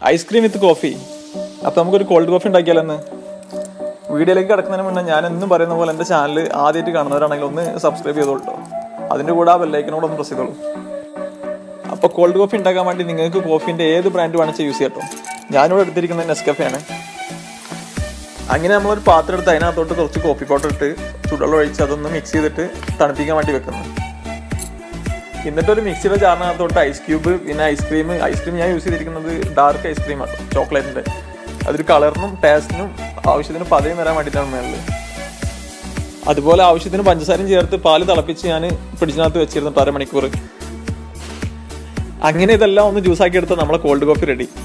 Ice cream വിത്ത് coffee അപ്പൊ നമുക്കൊരു cold coffee ഉണ്ടാക്കിയാലെന്ന് വീഡിയോയിലേക്ക് കിടക്കുന്നതിന് മുന്നേ ഞാൻ എന്നും പറയുന്ന പോലെ എൻ്റെ ചാനൽ ആദ്യമായിട്ട് കാണുന്നവരാണെങ്കിൽ ഒന്ന് സബ്സ്ക്രൈബ് ചെയ്തോളൂ ട്ടോ. അതിന്റെ കൂടെ ആ ബെല്ലൈക്കനോട് ഒന്ന് പ്രസ് ചെയ്തോളൂ അപ്പോൾ കോൾഡ് കോഫി ഉണ്ടാക്കാൻ വേണ്ടി നിങ്ങൾക്ക് കോഫിന്റെ ഏത് ബ്രാൻഡ് വേണമെങ്കിൽ യൂസ് ചെയ്യാം ട്ടോ. ഞാനിവിടെ എടുത്തിരിക്കുന്നത് നെസ്കഫെ ആണ് അങ്ങനെ നമ്മളൊരു പാത്രം എടുത്ത് അതിനകത്തോട്ട് കുറച്ച് കോഫി പൗഡർ ഇട്ട് ചുടുവെള്ളം ഒഴിച്ച് അതൊന്ന് മിക്സ് ചെയ്തിട്ട് തണുപ്പിക്കാൻ വേണ്ടി വെക്കുന്നു എന്നിട്ട് ഒരു മിക്സിയുടെ ജാറിനകത്തോട്ട് ഐസ് ക്യൂബ് പിന്നെ ഐസ്ക്രീം ഐസ്ക്രീം ഞാൻ യൂസ് ചെയ്തിരിക്കുന്നത് ഡാർക്ക് ഐസ്ക്രീമാണ് ചോക്ലേറ്റിന്റെ അതൊരു കളറിനും ടേസ്റ്റിനും ആവശ്യത്തിന് പതയും വരാൻ വേണ്ടിയിട്ടാണ് മേളിൽ അതുപോലെ ആവശ്യത്തിന് പഞ്ചസാരയും ചേർത്ത് പാല് തിളപ്പിച്ച് ഞാൻ ഫ്രിഡ്ജിനകത്ത് വെച്ചിരുന്നു അരമണിക്കൂർ അങ്ങനെ ഇതെല്ലാം ഒന്ന് ജ്യൂസാക്കി എടുത്താൽ നമ്മളെ കോൾഡ് കോഫി റെഡി